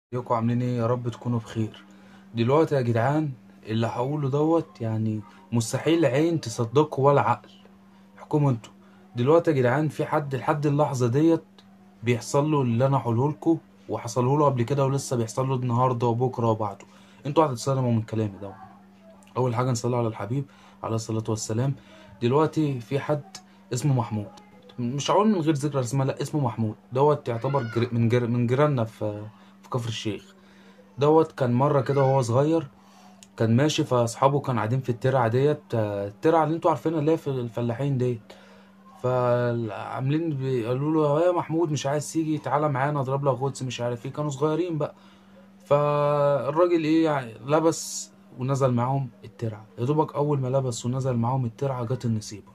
ازيكم عاملين ايه يا رب تكونوا بخير دلوقتي يا جدعان اللي هقوله دوت يعني مستحيل عين تصدقه ولا عقل احكموا انتوا دلوقتي يا جدعان في حد لحد اللحظة ديت بيحصل له اللي انا هقوله لكم وحصله له قبل كده ولسه بيحصل له النهارده وبكره وبعده انتوا هتتصدموا من كلامي ده اول حاجة نصلي على الحبيب عليه الصلاة والسلام دلوقتي في حد اسمه محمود مش هقول من غير ذكر اسمه لا اسمه محمود دوت يعتبر جر... من جر... من جيراننا في في كفر الشيخ دوت كان مرة كده وهو صغير كان ماشي فاصحابه كانوا قاعدين في الترعة ديت آه، الترعة اللي انتوا عارفينها اللي هي في الفلاحين ديت فعاملين قالوا له يا محمود مش عايز تيجي تعالى معانا اضرب لك غطس مش عارف ايه كانوا صغيرين بقى فالراجل ايه يعني لبس ونزل معاهم الترعة يا دوبك اول ما لبس ونزل معاهم الترعة جت النصيبة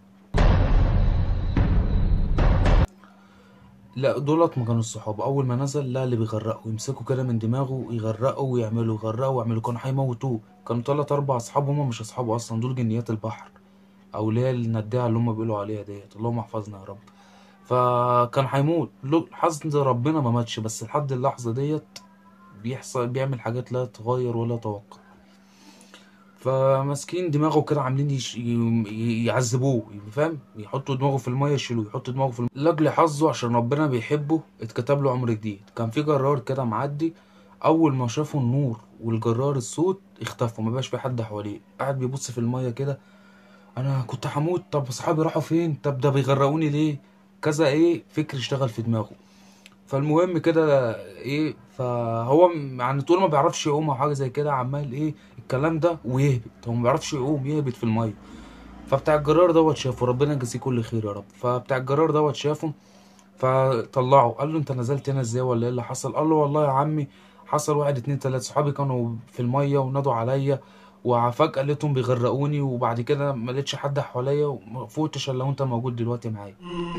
لا دولت ما كانوا الصحاب اول ما نزل لا اللي بيغرقوا يمسكوا كده من دماغه يغرقوا ويعملوا يغرقوا ويعملوا كانوا هيموتوه كانوا تلات اربع اصحاب هما مش اصحابه اصلا دول جنيات البحر او اللي هي النداعة اللي هما بيقولوا عليها ديت اللهم احفظنا يا رب فكان هيموت له- حظ ربنا ما ماتش بس لحد اللحظة ديت بيحصل بيعمل حاجات لا تغير ولا توقع فماسكين دماغه كده عاملين يش... ي- يعذبوه فاهم يحطوا دماغه في الميه يشيلوه يحطوا دماغه في الميه لاجل حظه عشان ربنا بيحبه اتكتب له عمر جديد كان في جرار كده معدي اول ما شافوا النور والجرار الصوت اختفوا ما بقاش في حد حواليه قاعد بيبص في الميه كده انا كنت هموت طب اصحابي راحوا فين طب ده بيغرقوني ليه كذا ايه فكر اشتغل في دماغه فالمهم كده ايه فهو م- يعني طول ما بيعرفش يقوم او حاجه زي كده عمال ايه الكلام ده ويهبط هو ما بيعرفش يقوم يهبط في الميه فبتاع الجرار دوت شافه ربنا يجزيه كل خير يا رب فبتاع الجرار دوت شافه فطلعه قال له انت نزلت هنا ازاي ولا ايه اللي حصل قال له والله يا عمي حصل واحد اتنين تلاتة صحابي كانوا في الميه ونادوا عليا وفجأة لقيتهم بيغرقوني وبعد كده ما لقيتش حد حواليا وما فوتش الا وانت موجود دلوقتي معايا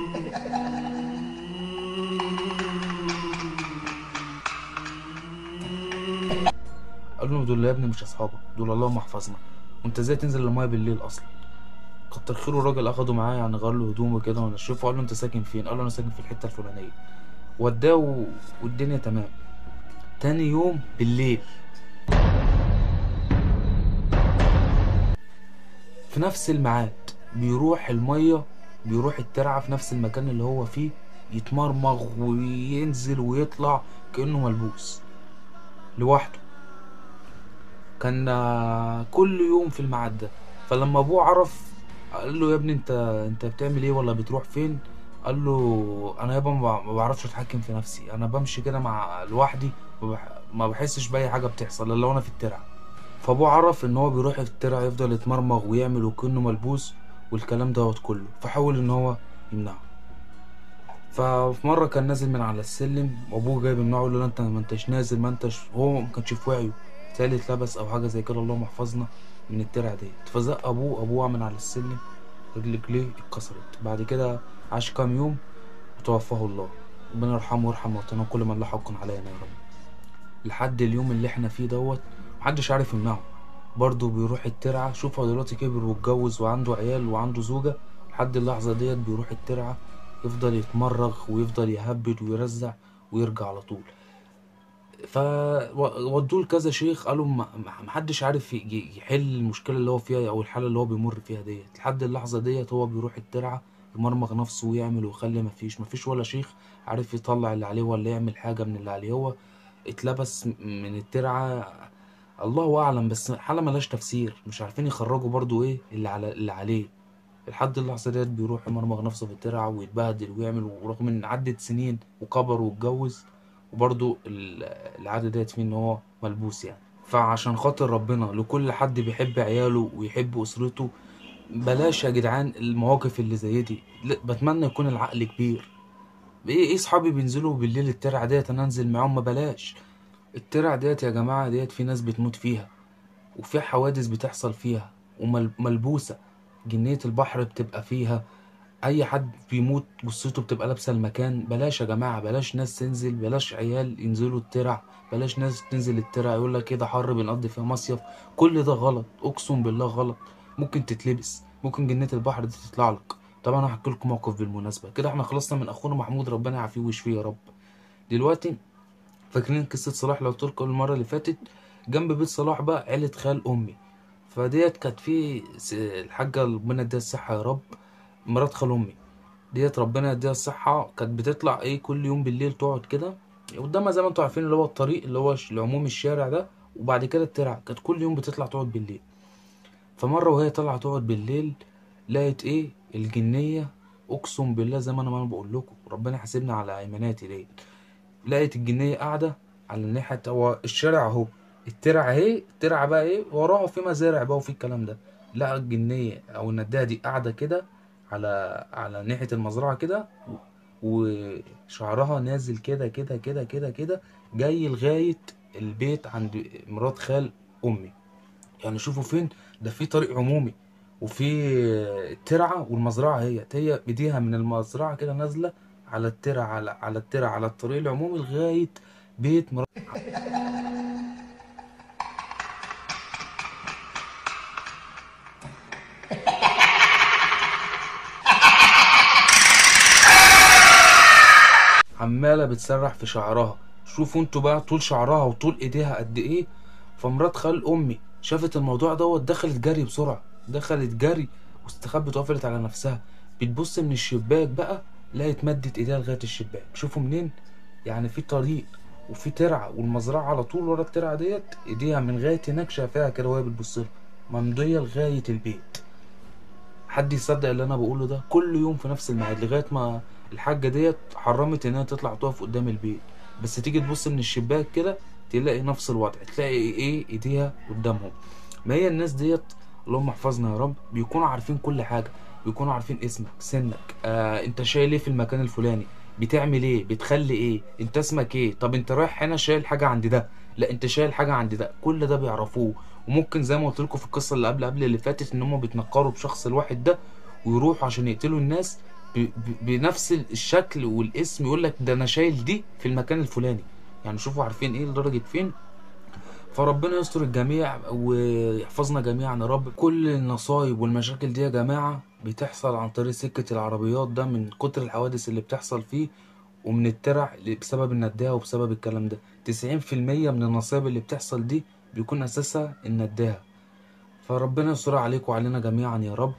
قال له دول يا ابني مش اصحابك دول اللهم احفظنا وانت ازاي تنزل المايه بالليل اصلا كتر خيره الراجل اخده معاه يعني غير له هدومه كده ونشفه قال له انت ساكن فين قال له انا ساكن في الحته الفلانيه وداه و... والدنيا تمام تاني يوم بالليل في نفس الميعاد بيروح الميه بيروح الترعه في نفس المكان اللي هو فيه يتمرمغ وينزل ويطلع كأنه ملبوس لوحده كان آه، كل يوم في الميعاد ده فلما ابوه عرف قال له يا ابني انت انت بتعمل ايه ولا بتروح فين قال له انا يابا ما ما بعرفش اتحكم في نفسي انا بمشي كده مع لوحدي ما بح- ما بحسش باي حاجه بتحصل الا وانا في الترعه فابوه عرف ان هو بيروح في الترعه يفضل يتمرمغ ويعمل وكأنه ملبوس والكلام دوت كله فحاول ان هو يمنعه ففي مره كان نازل من على السلم وابوه جاي بيمنعه يقول له لا انت ما انتش نازل ما انتش هو ما كانش في وعيه تالي اتلبس او حاجه زي كده اللهم احفظنا من الترعه ديت فزق ابوه ابوه من على السلم رجل رجليه اتكسرت بعد كده عاش كام يوم وتوفاه الله ربنا يرحمه ويرحم موتانا وكل من له حق علينا يا رب لحد اليوم اللي احنا فيه دوت محدش عارف يمنعه برضه بيروح الترعه شوف هو دلوقتي كبر واتجوز وعنده عيال وعنده زوجه لحد اللحظه ديت بيروح الترعه يفضل يتمرغ ويفضل يهبد ويرزع ويرجع على طول فودوه لكذا شيخ قالوا ما ما- محدش عارف ي- ي- يحل المشكله اللي هو فيها او الحاله اللي هو بيمر فيها ديت لحد اللحظه ديت هو بيروح الترعه يمرمغ نفسه ويعمل ويخلي مفيش مفيش ولا شيخ عارف يطلع اللي عليه ولا يعمل حاجه من اللي عليه هو اتلبس من الترعه الله اعلم بس حاله ملهاش تفسير مش عارفين يخرجوا برضو ايه اللي على اللي عليه لحد اللحظه ديت بيروح يمرمغ نفسه في الترعه ويتبهدل ويعمل ورغم ان عدت سنين وكبر واتجوز وبرضو ال- العادة ديت فيه ان هو ملبوس يعني فعشان خاطر ربنا لكل حد بيحب عياله ويحب اسرته بلاش يا جدعان المواقف اللي زي دي لا، بتمنى يكون العقل كبير ايه ايه صحابي بينزلوا بالليل الترعة ديت انا انزل معاهم ما بلاش الترعة ديت يا جماعة ديت في ناس بتموت فيها وفي حوادث بتحصل فيها وملبوسة جنية البحر بتبقى فيها اي حد بيموت جثته بتبقى لابسه المكان بلاش يا جماعه بلاش ناس تنزل بلاش عيال ينزلوا الترع بلاش ناس تنزل الترع يقول لك كده حر بنقضي فيها مصيف كل ده غلط اقسم بالله غلط ممكن تتلبس ممكن جنيه البحر دي تطلع لك طبعا انا هحكي لكم موقف بالمناسبه كده احنا خلصنا من اخونا محمود ربنا يعافيه ويشفيه يا رب دلوقتي فاكرين قصة صلاح لو تركوا المرة اللي فاتت جنب بيت صلاح بقى عيلة خال أمي فديت كانت في س- الحاجة ربنا يديها الصحة يا رب مرات خال أمي ديت ربنا يديها الصحة كانت بتطلع إيه كل يوم بالليل تقعد كده قدامها زي ما انتوا عارفين اللي هو الطريق اللي هو ش- العموم الشارع ده وبعد كده الترعة كانت كل يوم بتطلع تقعد بالليل فمرة وهي طالعة تقعد بالليل لقيت إيه الجنية أقسم بالله زي ما أنا ما أنا بقول لكم ربنا حاسبنا على أيماناتي ديت لقيت الجنية قاعدة على الناحية هو الشارع اهو الترعة اهي الترعة بقى ايه وراها في مزارع بقى وفي الكلام ده لقى الجنية او النداهة دي قاعدة كده على على ناحية المزرعة كده وشعرها نازل كده كده كده كده كده جاي لغاية البيت عند مرات خال أمي يعني شوفوا فين ده في طريق عمومي وفي الترعة والمزرعة هي هي ايديها من المزرعة كده نازلة على الترعة على على الترعة على الطريق العمومي لغاية بيت مرات عمالة بتسرح في شعرها شوفوا انتوا بقى طول شعرها وطول ايديها قد ايه فمرات خال امي شافت الموضوع دوت دخلت جري بسرعة دخلت جري واستخبت وقفلت على نفسها بتبص من الشباك بقى لقيت مدت ايديها لغاية الشباك شوفوا منين يعني في طريق وفي ترعة والمزرعة على طول ورا الترعة ديت ايديها من لغاية هناك شايفاها كده وهي بتبص لها ممضية لغاية البيت حد يصدق اللي انا بقوله ده كل يوم في نفس الميعاد لغايه ما الحاجه ديت حرمت انها تطلع تقف قدام البيت بس تيجي تبص من الشباك كده تلاقي نفس الوضع تلاقي ايه ايديها قدامهم ما هي الناس ديت اللهم احفظنا يا رب بيكونوا عارفين كل حاجه بيكونوا عارفين اسمك سنك آه انت شايل ايه في المكان الفلاني بتعمل ايه بتخلي ايه انت اسمك ايه طب انت رايح هنا شايل حاجه عند ده لا انت شايل حاجه عند ده كل ده بيعرفوه وممكن زي ما قلت لكم في القصه اللي قبل قبل اللي فاتت ان هم بيتنكروا بشخص الواحد ده ويروحوا عشان يقتلوا الناس ب... ب... بنفس الشكل والاسم يقول لك ده انا شايل دي في المكان الفلاني يعني شوفوا عارفين ايه لدرجه فين فربنا يستر الجميع ويحفظنا جميعا يا رب كل النصايب والمشاكل دي يا جماعه بتحصل عن طريق سكه العربيات ده من كتر الحوادث اللي بتحصل فيه ومن الترع اللي بسبب النداهة وبسبب الكلام ده تسعين في المية من النصايب اللي بتحصل دي بيكون أساسها النداهة فربنا يستر عليكم وعلينا جميعا يا رب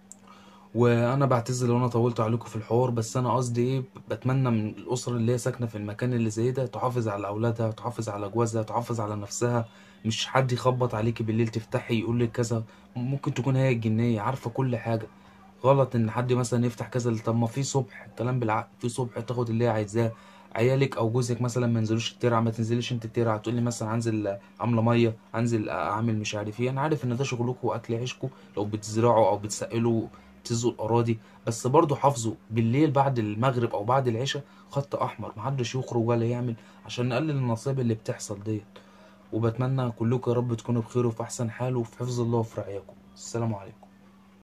وانا بعتذر لو انا طولت عليكم في الحوار بس انا قصدي ايه بتمنى من الاسر اللي هي ساكنه في المكان اللي زي ده تحافظ على اولادها تحافظ على جوازها تحافظ على نفسها مش حد يخبط عليكي بالليل تفتحي يقول لك كذا ممكن تكون هي الجنيه عارفه كل حاجه غلط ان حد مثلا يفتح كذا طب ما في صبح الكلام بالعقل في صبح تاخد اللي هي عايزاه عيالك او جوزك مثلا ما ينزلوش الترعه ما تنزليش انت الترعه تقول لي مثلا انزل عامله ميه انزل اعمل مش عارف ايه انا عارف ان ده شغلكم واكل عيشكم لو بتزرعوا او بتسقلوا تزقوا الاراضي بس برضو حافظوا بالليل بعد المغرب او بعد العشاء خط احمر محدش يخرج ولا يعمل عشان نقلل النصائب اللي بتحصل ديت وبتمنى كلكم يا رب تكونوا بخير وفي احسن حال وفي حفظ الله وفي رعاياكم السلام عليكم